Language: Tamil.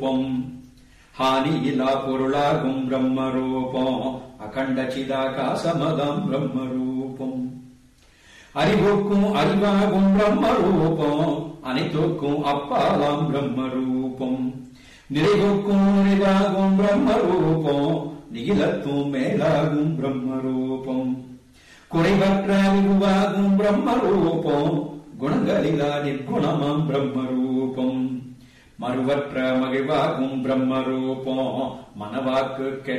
ரூபம் ஹானியிலா பொருளாகும் பிரம்மரூபம் அகண்ட சிதாகாசமதம் பிரம்மரூபம் அறிவுக்கும் அறிவாகும் பிரம்மரூபம் அனைத்துக்கும் அப்பாலாம் பிரம்மரூபம் நிறைவுக்கும் நிறைவாகும் பிரம்மரூபம் நிகிலத்தும் மேலாகும் பிரம்மரூபம் குறைவற்ற அறிவாகும் பிரம்மரூபம் குணங்களிலா நிர்குணமாம் பிரம்மரூபம் மறுவற்ற மகிழ்வாகும் பிரம்மரூபம் மனவாக்கு கெட்ட